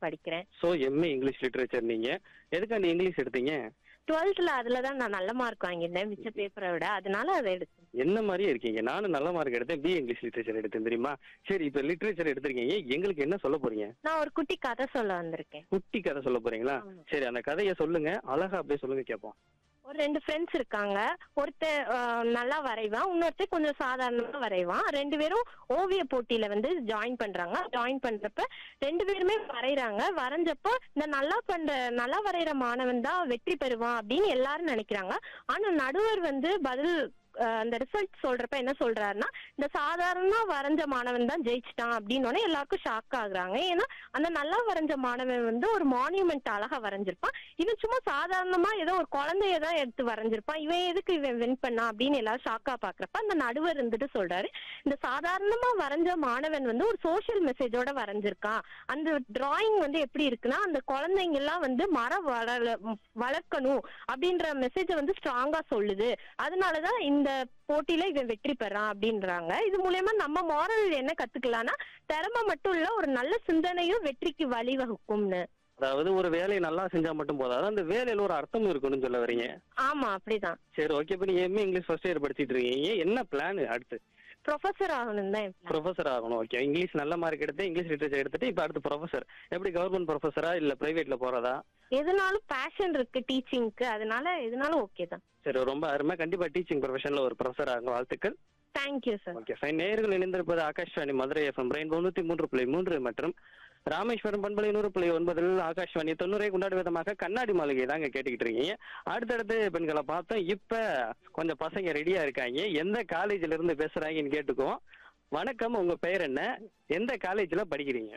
படிக்கிறேன் so MA English literature நீங்க எதுக்காண்டி இங்கிலீஷ் எடுத்தீங்க டுவெல்த்ல அதுல தான் நான் நல்ல மார்க் வாங்கியிருந்தேன் மிச்ச பேப்பரை விட அதனால அதை எடுத்தேன் என்ன மாதிரியே இருக்கீங்க நானும் நல்ல மார்க் எடுத்தேன் பிஏ இங்கிலீஷ் லிட்ரேச்சர் எடுத்தேன் தெரியுமா சரி இப்போ லிட்ரேச்சர் எடுத்திருக்கீங்க எங்களுக்கு என்ன சொல்ல போறீங்க நான் ஒரு குட்டி கதை சொல்ல வந்திருக்கேன் குட்டி கதை சொல்ல போறீங்களா ஆமா. சரி அந்த கதையை சொல்லுங்க அழகா அப்படியே சொல்லுங்க கேட்போம் ஒரு ரெண்டு ஃப்ரெண்ட்ஸ் இருக்காங்க ஒருத்தர் ஆஹ், நல்லா வரைவான் இன்னொருத்தர் கொஞ்சம் சாதாரணமா வரைவான் ரெண்டு பேரும் ஓவிய போட்டியில வந்து ஜாயின் பண்றாங்க ஜாயின் பண்றப்ப ரெண்டு பேருமே வரைகிறாங்க வரைஞ்சப்போ இந்த நல்லா பண்ற நல்லா வரைகிற மாணவன் தான் வெற்றி பெறுவான் அப்படின்னு எல்லாரும் நினைக்கிறாங்க ஆனா நடுவர் வந்து பதில் ஆஹ், அந்த ரிசல்ட் சொல்றப்ப என்ன சொல்றாருன்னா இந்த சாதாரணமா வரைஞ்ச மாணவன் தான் ஜெயிச்சிட்டான் அப்படின்னு உடனே எல்லாருக்கும் ஷாக் ஆகுறாங்க ஏன்னா அந்த நல்லா வரைஞ்ச மாணவன் வந்து ஒரு மான்யூமெண்ட் அழகா வரைஞ்சிருப்பான் இவன் சும்மா சாதாரணமா ஏதோ ஒரு குழந்தைய தான் எடுத்து வரைஞ்சிருப்பான் இவன் எதுக்கு இவன் வின் பண்ணா அப்படின்னு எல்லாரும் ஷாக்கா பாக்குறப்ப அந்த நடுவர் இருந்துட்டு சொல்றாரு இந்த சாதாரணமா வரைஞ்ச மாணவன் வந்து ஒரு சோஷியல் மெசேஜோட வரைஞ்சிருக்கான் அந்த டிராயிங் வந்து எப்படி இருக்குன்னா அந்த குழந்தைங்க எல்லாம் வந்து மரம் வளர வளர்க்கணும் அப்படின்ற மெசேஜை வந்து ஸ்ட்ராங்கா சொல்லுது அதனாலதான் இந்த போட்டியில இவன் வெற்றி பெறான் அப்படின்றாங்க இது மூலயமா நம்ம மாரல் என்ன கத்துக்கலாம்னா திறமை மட்டும் இல்ல ஒரு நல்ல சிந்தனையும் வெற்றிக்கு வழிவகுக்கும்னு அதாவது ஒரு வேலையை நல்லா செஞ்சா மட்டும் போதாது அந்த வேலையில ஒரு அர்த்தம் இருக்கணும்னு சொல்ல வரீங்க ஆமா அப்படிதான் சரி ஓகே இப்போ நீங்க எம்ஏ இங்கிலீஷ் ஃபர்ஸ்ட் இயர் படிச்சிட்டு இருக்கீங்க என்ன பிளான் அடுத்து ப்ரொஃபஸர் ஆகணும் தான் என் plan. ப்ரொஃபஸர் ஆகணும் ஓகே இங்கிலீஷ் நல்ல மார்க் எடுத்து இங்கிலீஷ் லிட்ரேச்சர் எடுத்துட்டு இப்போ அடுத்து ப்ரொஃபஸர் எப்படி கவர்மெண்ட் ப்ரொஃபஸரா இல்ல பிரைவேட்ல போறதா எதுனாலும் பேஷன் இருக்கு டீச்சிங்க்கு அதனால எதுனாலும் ஓகே தான் சரி ரொம்ப அருமை கண்டிப்பா டீச்சிங் ப்ரொஃபஷன்ல ஒரு ப்ரொஃபஸர் ஆகும் வாழ்த்துக்கள் தேங்க்யூ சார் ஓகே ஃபைன் நேயர்கள் இணைந்திருப்பது ஆகாஷ்வாணி மதுரை எஃப்எம் ரெயின் தொண்ணூத்தி மூன்று புள்ளி மூன்று மற்றும் ராமேஸ்வரம் பண்பலை நூறு புள்ளி ஒன்பதில் ஆகாஷ்வாணி தொண்ணூறை கொண்டாடும் விதமாக கண்ணாடி மாளிகை தாங்க கேட்டுக்கிட்டு இருக்கீங்க அடுத்தடுத்து பெண்களை பார்த்தோம் இப்ப கொஞ்சம் பசங்க ரெடியா இருக்காங்க எந்த காலேஜ்ல இருந்து பேசுறாங்கன்னு கேட்டுக்குவோம் வணக்கம் உங்க பெயர் என்ன எந்த காலேஜ்ல படிக்கிறீங்க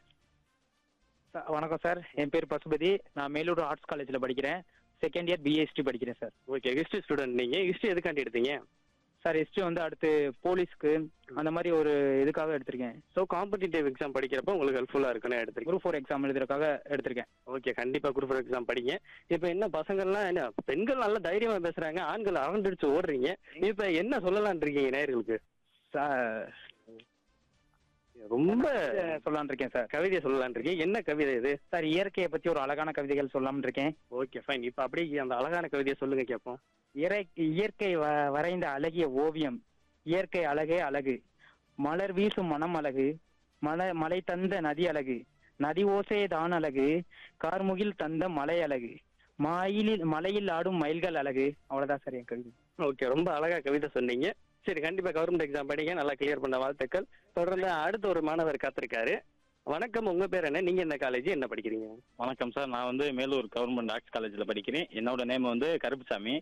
சார், வணக்கம் சார் என் பேர் பசுபதி நான் மேலூர் ஆர்ட்ஸ் காலேஜில் படிக்கிறேன் செகண்ட் இயர் பிஎஸ்டி படிக்கிறேன் சார் ஓகே ஹிஸ்டரி ஸ்டூடெண்ட் நீங்க ஹிஸ்டரி எதுக்காண்டி எடுத்தீங்க சார் ஹிஸ்ட்ரி வந்து அடுத்து போலீஸ்க்கு அந்த மாதிரி ஒரு இதுக்காக எடுத்திருக்கேன் ஸோ காம்படிட்டிவ் எக்ஸாம் படிக்கிறப்ப உங்களுக்கு ஹெல்ப்ஃபுல்லா இருக்குன்னு எடுத்துருக்கீங்க குரூப் ஃபோர் எக்ஸாம் எழுதுறதுக்காக எடுத்திருக்கேன் ஓகே கண்டிப்பா குரூப் ஃபோர் எக்ஸாம் படிங்க இப்போ என்ன பசங்கள்லாம் என்ன பெண்கள் நல்லா தைரியமா பேசுறாங்க ஆண்கள் அரண்டடிச்சு ஓடுறீங்க இப்போ என்ன சொல்லலாம்னு இருக்கீங்க நேயர்களுக்கு சார் ரொம்ப சொல்லலாம்னு இருக்கேன் சார் கவிதையை சொல்லலாம்னு இருக்கீங்க என்ன கவிதை இது சார் இயற்கையை பற்றி ஒரு அழகான கவிதைகள் சொல்லலாம்னு இருக்கேன் ஓகே ஃபைன் இப்போ அப்படியே அந்த அழகான கவிதையை சொல்லுங்க கேட்போம் இறை இயற்கை வ- வரைந்த அழகிய ஓவியம் இயற்கை அழகே அழகு மலர் வீசும் மனம் அழகு மல மலை தந்த நதி அழகு நதி ஓசை தான் அழகு கார்முகில் தந்த மலை அழகு மயிலில் மலையில் ஆடும் மயில்கள் அழகு அவ்வளவுதான் சார் என் கவிதை ஓகே ரொம்ப அழகா கவிதை சொன்னீங்க சரி கண்டிப்பா கவர்மெண்ட் எக்ஸாம் படிங்க நல்லா கிளியர் பண்ண வாழ்த்துக்கள் தொடர்ந்து அடுத்த ஒரு மாணவர் காத்திருக்காரு வணக்கம் உங்க பேர் என்ன நீங்க என்ன காலேஜ் என்ன படிக்கிறீங்க வணக்கம் சார் நான் வந்து மேலூர் கவர்மெண்ட் ஆர்ட்ஸ் காலேஜில் படிக்கிறேன் என்னோட நேம் வந்து கருப்புசாமி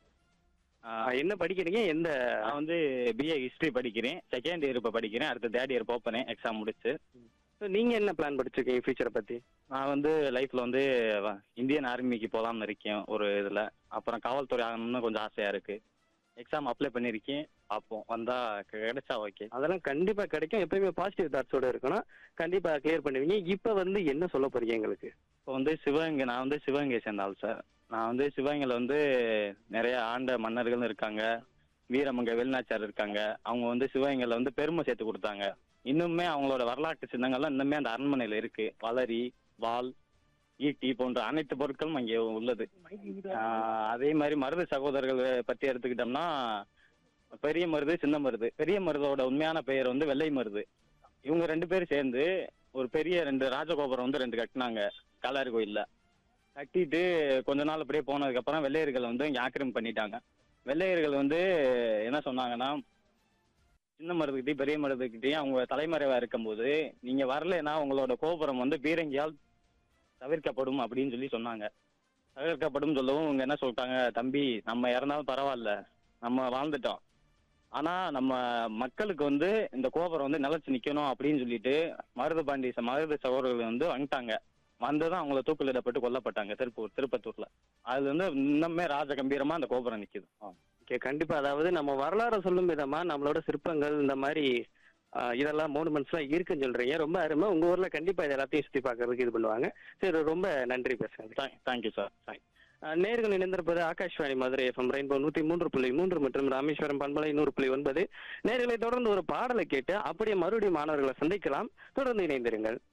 ஆ, என்ன படிக்கிறீங்க எந்த நான் வந்து பிஏ ஹிஸ்ட்ரி படிக்கிறேன் செகண்ட் இயர் இப்போ படிக்கிறேன் அடுத்து தேர்ட் இயர் போப்பறேன் எக்ஸாம் முடிச்சு So, நீங்க என்ன பிளான் படிச்சிருக்கீங்க ஃபியூச்சரை பத்தி நான் வந்து லைஃப்ல வந்து வ- இந்தியன் ஆர்மிக்கு போகலாம்னு இருக்கேன் ஒரு இதில் அப்புறம் காவல்துறை ஆகணும்னு கொஞ்சம் ஆசையா இருக்கு எக்ஸாம் அப்ளை பண்ணியிருக்கேன் பார்ப்போம் வந்தா கிடைச்சா ஓகே அதெல்லாம் கண்டிப்பா கிடைக்கும் எப்பயுமே பாசிட்டிவ் தாட்ஸோட இருக்கணும் கண்டிப்பா கிளியர் பண்ணுவீங்க இப்ப வந்து என்ன சொல்ல போறீங்க எங்களுக்கு இப்போ வந்து சிவகங்கை நான் வந்து சிவகங்கை சேர்ந்த ஆள் சார் நான் வந்து சிவகங்கையில் வந்து நிறைய ஆண்ட மன்னர்கள் இருக்காங்க வீரமங்க வெளிநாச்சார் இருக்காங்க அவங்க வந்து சிவகங்கையில் வந்து பெருமை சேர்த்து கொடுத்தாங்க இன்னுமே அவங்களோட வரலாற்று சின்னங்கள்லாம் இன்னுமே அந்த அரண்மனையில் இருக்கு வளரி வாள் ஈட்டி போன்ற அனைத்து பொருட்களும் அங்கே உள்ளது ஆஹ் அதே மாதிரி மருது சகோதரர்கள் பற்றி எடுத்துக்கிட்டோம்னா பெரிய மருது சின்ன மருது பெரிய மருதோட உண்மையான பெயர் வந்து வெள்ளை மருது இவங்க ரெண்டு பேரும் சேர்ந்து ஒரு பெரிய ரெண்டு ராஜகோபுரம் வந்து ரெண்டு கட்டினாங்க காலாறு கோயில்ல கட்டிட்டு கொஞ்ச நாள் அப்படியே போனதுக்கு அப்புறம் வெள்ளையர்கள் வந்து இங்க ஆக்கிரமிப்பு பண்ணிட்டாங்க வெள்ளையர்கள் வந்து என்ன சொன்னாங்கன்னா சின்ன மருதுகிட்டையும் பெரிய மருதுகிட்டையும் அவங்க தலைமறைவா இருக்கும்போது நீங்க வரலைன்னா உங்களோட கோபுரம் வந்து பீரங்கியால் தவிர்க்கப்படும் அப்படின்னு சொல்லி சொன்னாங்க தவிர்க்கப்படும் சொல்லவும் இவங்க என்ன சொல்லிட்டாங்க தம்பி நம்ம இறந்தாலும் பரவாயில்ல நம்ம வாழ்ந்துட்டோம் ஆனா நம்ம மக்களுக்கு வந்து இந்த கோபுரம் வந்து நிலைச்சு நிக்கணும் அப்படின்னு சொல்லிட்டு மருது பாண்டி ச- மருது சகோதரர்கள் வந்து வந்துட்டாங்க வந்ததும் அவங்கள தூக்கிலிடப்பட்டு கொல்லப்பட்டாங்க திருப்பூர் திருப்பத்தூர்ல அதுல இருந்து இன்னுமே ராஜ கம்பீரமா அந்த கோபுரம் நிக்குது ஓகே கண்டிப்பா அதாவது நம்ம வரலாறு சொல்லும் விதமா நம்மளோட சிற்பங்கள் இந்த மாதிரி ஆ, இதெல்லாம் மோனுமெண்ட்ஸ்லாம் இருக்குன்னு சொல்றீங்க ரொம்ப அருமை உங்க ஊர்ல கண்டிப்பா இது எல்லாத்தையும் சுத்தி பார்க்கறதுக்கு இது பண்ணுவாங்க சரி ரொம்ப நன்றி பேசுறேன் தேங்க்யூ சார் நேர்கள் இணைந்திருப்பது ஆகாஷ்வாணி மதுரை எஃப்எம் ரெயின்போ நூத்தி மூன்று புள்ளி மூன்று மற்றும் ராமேஸ்வரம் பண்பலை நூறு புள்ளி ஒன்பது நேர்களை தொடர்ந்து ஒரு பாடலை கேட்டு அப்படியே மறுபடியும் மாணவர்களை சந்திக்கலாம் தொடர்ந்து இணைந்திருங்கள்